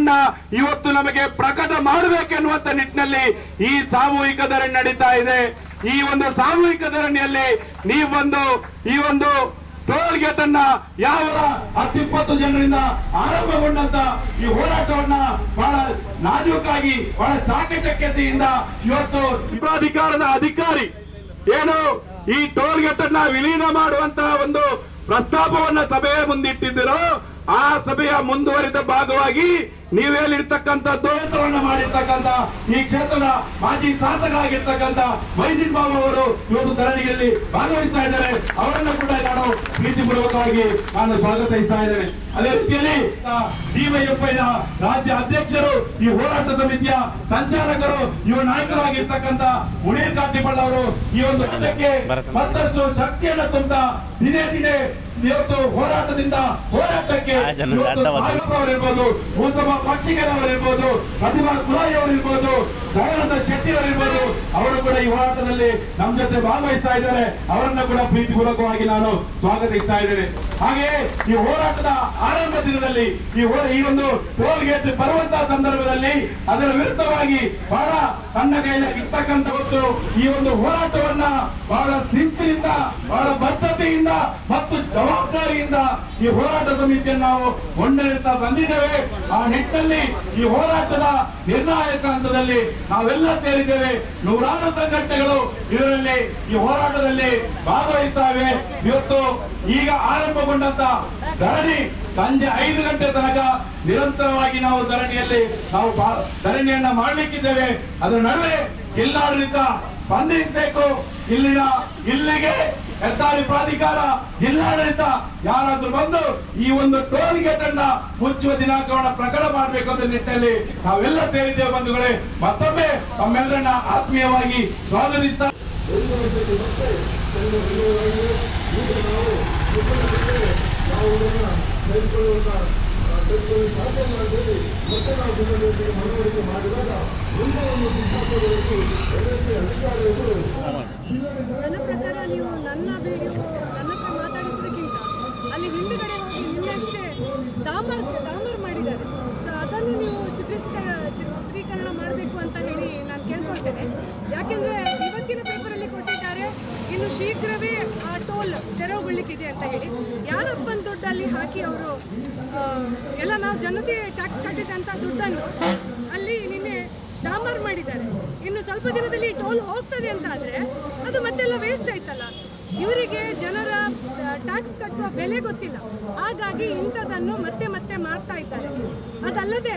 ಧರಣಿಯನ್ನ ಇವತ್ತು ನಮಗೆ ಪ್ರಕಟ ಮಾಡಬೇಕೆನ್ನುವಂತ ನಿಟ್ಟಿನಲ್ಲಿ ಈ ಸಾಮೂಹಿಕ ಧರಣಿ ನಡೀತಾ ಇದೆ ಈ ಒಂದು ಸಾಮೂಹಿಕ ಧರಣಿಯಲ್ಲಿ ನೀವೊಂದು ಈ ಒಂದು ಟೋಲ್ ಗೇಟ್ ಅನ್ನ ಯಾವ ಹತ್ತಿಪ್ಪತ್ತು ಜನರಿಂದ ಆರಂಭಗೊಂಡಂತ ಈ ಹೋರಾಟವನ್ನ ಬಹಳ ನಾಜೂಕಾಗಿ ಬಹಳ ಚಾಕಚಕ್ಯತೆಯಿಂದ ಇವತ್ತು ಪ್ರಾಧಿಕಾರದ ಅಧಿಕಾರಿ ಏನು ಈ ಟೋಲ್ ಗೇಟ್ ಅನ್ನ ವಿಲೀನ ಮಾಡುವಂತ ಒಂದು ಪ್ರಸ್ತಾಪವನ್ನ ಸಭೆಯ ಮುಂದಿಟ್ಟಿದ್ದೀರೋ ಆ ಸಭೆಯ ಮುಂದುವರಿದ ಭಾಗವಾಗಿ ನೀವೇಲಿರ್ತಕ್ಕಂಥ ದೋಷವನ್ನ ಮಾಡಿರ್ತಕ್ಕಂಥ ಈ ಕ್ಷೇತ್ರದ ಮಾಜಿ ಶಾಸಕರಾಗಿರ್ತಕ್ಕಂಥ ಮೈದೀನ್ ಬಾಬು ಅವರು ಇವತ್ತು ಧರಣಿಯಲ್ಲಿ ಭಾಗವಹಿಸ್ತಾ ಇದ್ದಾರೆ ಅವರನ್ನು ಕೂಡ ನಾನು ಪ್ರೀತಿಪೂರ್ವಕವಾಗಿ ನಾನು ಸ್ವಾಗತಿಸ್ತಾ ಇದ್ದೇನೆ ಅದೇ ರೀತಿಯಲ್ಲಿ ಡಿವೈಎಫ್ಐ ನ ರಾಜ್ಯ ಅಧ್ಯಕ್ಷರು ಈ ಹೋರಾಟ ಸಮಿತಿಯ ಸಂಚಾಲಕರು ಯುವ ನಾಯಕರಾಗಿರ್ತಕ್ಕಂಥ ಮುನೀರ್ ಕಾಟಿಬಳ್ಳ ಅವರು ಈ ಒಂದು ಹೋರಾಟಕ್ಕೆ ಮತ್ತಷ್ಟು ಶಕ್ತಿಯನ್ನು ತುಂಬ ದಿನೇ ದಿನೇ ಇವತ್ತು ಹೋರಾಟದಿಂದ ಹೋರಾಟಕ್ಕೆ ಆ ಜನ ಇವತ್ತು ದಂಡ ಒದ್ದು. ಸಾಹೇಬ್ರು ಅವರಿರ್ಬೋದು ಭೂಸಭಾ ಪಕ್ಷಿಗರ ಅವರಿರ್ಬೋದು ಪ್ರತಿಭಾ ಕುಲಾಯಿ ಅವರಿರ್ಬೋದು ದಯಾನಂದ ಶೆಟ್ಟಿ ಅವರಿರ್ಬೋದು ಅವರು ಕೂಡ ಈ ಹೋರಾಟದಲ್ಲಿ ನಮ್ಮ ಜೊತೆ ಭಾಗವಹಿಸ್ತಾ ಇದ್ದಾರೆ ಅವರನ್ನ ಕೂಡ ಪ್ರೀತಿಪೂರ್ವಕವಾಗಿ ನಾನು ಸ್ವಾಗತಿಸ್ತಾ ಇದ್ದೇನೆ ಹಾಗೆಯೇ ಈ ಹೋರಾಟದ ಆರಂಭ ದಿನದಲ್ಲಿ ಈ ಹೋ- ಈ ಒಂದು ಟೋಲ್ ಗೇಟ್ ಬರುವಂತಹ ಸಂದರ್ಭದಲ್ಲಿ ಅದರ ವಿರುದ್ಧವಾಗಿ ಬಹಳ ತನ್ನ ಕೈಯಲ್ಲಿ ಇರ್ತಕ್ಕಂಥ ಹೊತ್ತು ಈ ಒಂದು ಹೋರಾಟವನ್ನ ಬಹಳ ಶಿಸ್ತಿನಿಂದ ಬಹಳ ಬದ್ಧತೆಯಿಂದ ಮತ್ತು ಜವಾಬ್ದಾರಿಯಿಂದ ಈ ಹೋರಾಟ ಸಮಿತಿಯನ್ನು ನಾವು ಮುನ್ನಡೆಸ್ತಾ ಬಂದಿದ್ದೇವೆ ಆ ನಿಟ್ಟಿನಲ್ಲಿ ಈ ಹೋರಾಟದ ನಿರ್ಣಾಯಕ ಹಂತದಲ್ಲಿ ನಾವೆಲ್ಲ ಸೇರಿದ್ದೇವೆ ನೂರಾರು ಸಂಘಟನೆಗಳು ಇದರಲ್ಲಿ ಈ ಹೋರಾಟದಲ್ಲಿ ಭಾಗವಹಿಸ್ತಾವೆ ಇವತ್ತು ಈಗ ಆರಂಭಗೊಂಡಂತ ಧರಣಿ ಸಂಜೆ ಐದು ಗಂಟೆ ತನಕ ನಿರಂತರವಾಗಿ ನಾವು ಧರಣಿಯಲ್ಲಿ ನಾವು ಬಾ- ಧರಣಿಯನ್ನ ಮಾಡಲಿಕ್ಕಿದ್ದೇವೆ ಅದರ ನಡುವೆ ಜಿಲ್ಲಾಡಳಿತ ಸ್ಪಂದಿಸಬೇಕು ಇಲ್ಲಿನ ಇಲ್ಲಿಗೆ ಹೆದ್ದಾರಿ ಪ್ರಾಧಿಕಾರ ಜಿಲ್ಲಾಡಳಿತ ಯಾರಾದ್ರೂ ಬಂದು ಈ ಒಂದು ಟೋಲ್ ಗೇಟ್ ಅನ್ನ ಮುಚ್ಚುವ ದಿನಾಂಕವನ್ನ ಪ್ರಕಟ ಮಾಡಬೇಕು ಅಂತ ನಿಟ್ಟಿನಲ್ಲಿ ನಾವೆಲ್ಲ ಸೇರಿದ್ದೇವೆ ಬಂಧುಗಳೇ ಮತ್ತೊಮ್ಮೆ ತಮ್ಮೆಲ್ಲರನ್ನ ಆತ್ಮೀಯವಾಗಿ ಸ್ವಾಗತಿಸ್ತಾ ನನ್ನ ಪ್ರಕಾರ ನೀವು ನನ್ನ ವಿಡಿಯೋ ನನ್ನ ಹತ್ರ ಮಾತಾಡಿಸೋದಕ್ಕಿಂತ ಅಲ್ಲಿ ಹಿಂದುಗಡೆ ಹೋಗಿ ನಿನ್ನಷ್ಟೇ ಡಾಮರ್ ಡಾಮರ್ ಮಾಡಿದ್ದಾರೆ ಸೊ ಅದನ್ನು ನೀವು ಚಿತ್ರೀಕರಣ ಚಿತ್ರೀಕರಣ ಮಾಡಬೇಕು ಅಂತ ಹೇಳಿ ನಾನು ಕೇಳ್ಕೊಳ್ತೇನೆ ಯಾಕೆಂದರೆ ಇವತ್ತಿನ ಪೇಪರಲ್ಲಿ ಕೊಟ್ಟಿದ್ದಾರೆ ಇನ್ನು ಶೀಘ್ರವೇ ಆ ಟೋಲ್ ತೆರವುಗೊಳ್ಳಿಕ್ಕಿದೆ ಅಂತ ಹೇಳಿ ಯಾರಪ್ಪನ ದುಡ್ಡಲ್ಲಿ ಹಾಕಿ ಅವರು ಎಲ್ಲ ನಾವು ಜನತೆ ಟ್ಯಾಕ್ಸ್ ಕಟ್ಟಿದಂಥ ದುಡ್ಡನ್ನು ಅಲ್ಲಿ ನಿನ್ನೆ ಡಾಮರ್ ಮಾಡಿದ್ದಾರೆ ಇನ್ನು ಸ್ವಲ್ಪ ದಿನದಲ್ಲಿ ಟೋಲ್ ಹೋಗ್ತದೆ ಅಂತ ಆದ್ರೆ ಅದು ಮತ್ತೆಲ್ಲ ವೇಸ್ಟ್ ಆಯ್ತಲ್ಲ ಇವರಿಗೆ ಜನರ ಟ್ಯಾಕ್ಸ್ ಕಟ್ಟುವ ಬೆಲೆ ಗೊತ್ತಿಲ್ಲ ಹಾಗಾಗಿ ಇಂಥದನ್ನು ಮತ್ತೆ ಮತ್ತೆ ಮಾಡ್ತಾ ಇದ್ದಾರೆ ಅದಲ್ಲದೆ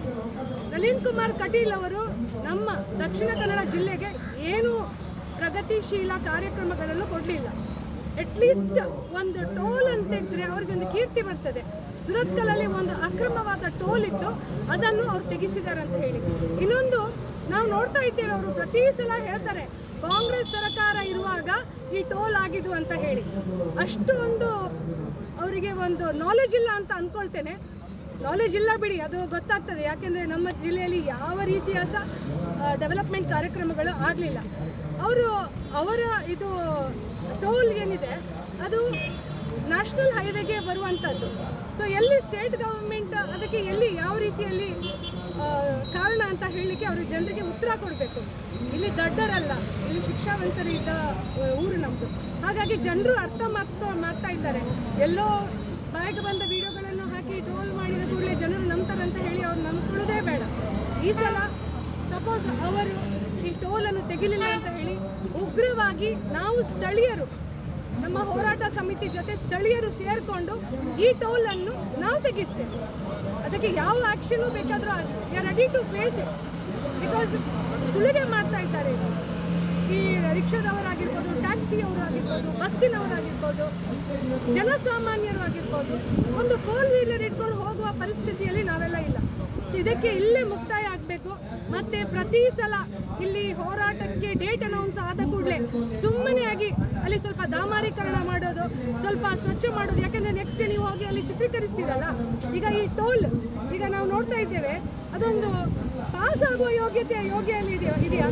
ನಳಿನ್ ಕುಮಾರ್ ಕಟೀಲ್ ಅವರು ನಮ್ಮ ದಕ್ಷಿಣ ಕನ್ನಡ ಜಿಲ್ಲೆಗೆ ಏನು ಪ್ರಗತಿಶೀಲ ಕಾರ್ಯಕ್ರಮಗಳನ್ನು ಕೊಡಲಿಲ್ಲ ಅಟ್ಲೀಸ್ಟ್ ಒಂದು ಟೋಲ್ ಅಂತ ಇದ್ರೆ ಅವ್ರಿಗೆ ಒಂದು ಕೀರ್ತಿ ಬರ್ತದೆ ಸುರತ್ಕಲಲ್ಲಿ ಒಂದು ಅಕ್ರಮವಾದ ಟೋಲ್ ಇತ್ತು ಅದನ್ನು ಅವ್ರು ತೆಗೆಸಿದ್ದಾರೆ ಅಂತ ಹೇಳಿ ಇನ್ನೊಂದು ನಾವು ನೋಡ್ತಾ ಇದ್ದೇವೆ ಅವರು ಪ್ರತಿ ಸಲ ಹೇಳ್ತಾರೆ ಕಾಂಗ್ರೆಸ್ ಸರ್ಕಾರ ಇರುವಾಗ ಈ ಟೋಲ್ ಆಗಿದ್ದು ಅಂತ ಹೇಳಿ ಅಷ್ಟು ಒಂದು ಅವರಿಗೆ ಒಂದು ನಾಲೆಜ್ ಇಲ್ಲ ಅಂತ ಅಂದ್ಕೊಳ್ತೇನೆ ನಾಲೆಜ್ ಇಲ್ಲ ಬಿಡಿ ಅದು ಗೊತ್ತಾಗ್ತದೆ ಯಾಕೆಂದರೆ ನಮ್ಮ ಜಿಲ್ಲೆಯಲ್ಲಿ ಯಾವ ರೀತಿಯ ಸಹ ಡೆವಲಪ್ಮೆಂಟ್ ಕಾರ್ಯಕ್ರಮಗಳು ಆಗಲಿಲ್ಲ ಅವರು ಅವರ ಇದು ಟೋಲ್ ಏನಿದೆ ಅದು ನ್ಯಾಷನಲ್ ಹೈವೇಗೆ ಬರುವಂಥದ್ದು ಸೊ ಎಲ್ಲಿ ಸ್ಟೇಟ್ ಗವರ್ಮೆಂಟ್ ಅದಕ್ಕೆ ಎಲ್ಲಿ ಯಾವ ರೀತಿಯಲ್ಲಿ ಆ, ಕಾರಣ ಅಂತ ಹೇಳಲಿಕ್ಕೆ ಅವರು ಜನರಿಗೆ ಉತ್ತರ ಕೊಡಬೇಕು ಇಲ್ಲಿ ದೊಡ್ಡರಲ್ಲ ಇಲ್ಲಿ ಶಿಕ್ಷಾವಂತರಿದ್ದ ಆ, ಊರು ನಮ್ಮದು ಹಾಗಾಗಿ ಜನರು ಅರ್ಥ ಮಾಡ್ತಾ ಮಾಡ್ತಾ ಇದ್ದಾರೆ ಎಲ್ಲೋ ಬಾಯಿಗೆ ಬಂದ ವಿಡಿಯೋಗಳನ್ನು ಹಾಕಿ ಟ್ರೋಲ್ ಮಾಡಿದ ಕೂಡಲೇ ಜನರು ನಂಬ್ತಾರೆ ಅಂತ ಹೇಳಿ ಅವ್ರು ನಂಬ್ಕೊಳ್ಳೋದೇ ಬೇಡ ಈ ಸಲ ಸಪೋಸ್ ಅವರು ಈ ಟೋಲನ್ನು ತೆಗಿಲಿಲ್ಲ ಅಂತ ಹೇಳಿ ಉಗ್ರವಾಗಿ ನಾವು ಸ್ಥಳೀಯರು ನಮ್ಮ ಹೋರಾಟ ಸಮಿತಿ ಜೊತೆ ಸ್ಥಳೀಯರು ಸೇರಿಕೊಂಡು ಈ ಟೋಲನ್ನು ನಾವು ತೆಗಿಸ್ತೇವೆ ಅದಕ್ಕೆ ಯಾವ ಆ್ಯಕ್ಷನು ಬೇಕಾದರೂ ಆಗಲಿ we are ready to face it because ಸುಲಿಗೆ ಮಾಡ್ತಾ ಇದ್ದಾರೆ ಇದು. ಈ ರಿಕ್ಷಾದವರಾಗಿರ್ಬೋದು ಟ್ಯಾಕ್ಸಿಯವರು ಆಗಿರ್ಬೋದು ಬಸ್ಸಿನವರಾಗಿರ್ಬೋದು ಜನಸಾಮಾನ್ಯರು ಆಗಿರ್ಬೋದು ಒಂದು ಫೋರ್ ವೀಲರ್ ಇಟ್ಕೊಂಡು ಹೋಗುವ ಪರಿಸ್ಥಿತಿಯಲ್ಲಿ ನಾವೆಲ್ಲ ಇಲ್ಲ ಸೊ ಇದಕ್ಕೆ ಇಲ್ಲೇ ಮುಕ್ತಾಯ ಆಗಬೇಕು ಮತ್ತೆ ಪ್ರತಿ ಸಲ ಇಲ್ಲಿ ಹೋರಾಟಕ್ಕೆ ಡೇಟ್ ಅನೌನ್ಸ್ ಆದ ಕೂಡಲೇ ಸುಮ್ಮನೆ ಆಗಿ ಅಲ್ಲಿ ಸ್ವಲ್ಪ ದಾಮಾರೀಕರಣ ಮಾಡೋದು ಸ್ವಲ್ಪ ಸ್ವಚ್ಛ ಮಾಡೋದು ಯಾಕಂದ್ರೆ ನೆಕ್ಸ್ಟ್ ನೀವು ಹೋಗಿ ಅಲ್ಲಿ ಚಿತ್ರೀಕರಿಸ್ತೀರಲ್ಲ ಈಗ ಈ ಟೋಲ್ ಈಗ ನಾವು ನೋಡ್ತಾ ಇದ್ದೇವೆ ಅದೊಂದು ಪಾಸ್ ಆಗುವ ಯೋಗ್ಯತೆ ಯೋಗ್ಯಲ್ಲಿ ಇದೆಯಾ ಇದೆಯಾ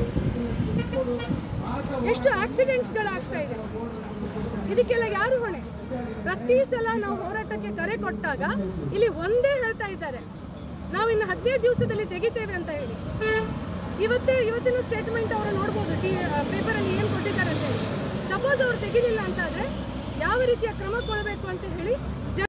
ಎಷ್ಟು ಆಕ್ಸಿಡೆಂಟ್ಸ್ಗಳಾಗ್ತಾ ಇದೆ ಇದಕ್ಕೆಲ್ಲ ಯಾರು ಹೊಣೆ ಪ್ರತಿ ಸಲ ನಾವು ಹೋರಾಟಕ್ಕೆ ಕರೆ ಕೊಟ್ಟಾಗ ಇಲ್ಲಿ ಒಂದೇ ಹೇಳ್ತಾ ಇದ್ದಾರೆ ನಾವು ಇನ್ನು ಹದಿನೈದು ದಿವಸದಲ್ಲಿ ತೆಗಿತೇವೆ ಅಂತ ಹೇಳಿ ಇವತ್ತೇ ಇವತ್ತಿನ ಸ್ಟೇಟ್ಮೆಂಟ್ ಅವರು ನೋಡ್ಬೋದು ಟಿ ಪೇಪರಲ್ಲಿ ಏನು ಕೊಟ್ಟಿದ್ದಾರೆ ಅಂತ ಹೇಳಿ ಸಪೋಸ್ ಅವ್ರು ತೆಗಿಲಿಲ್ಲ ಅಂತಾದರೆ ಯಾವ ರೀತಿಯ ಕ್ರಮ ಕೊಡಬೇಕು ಅಂತ ಹೇಳಿ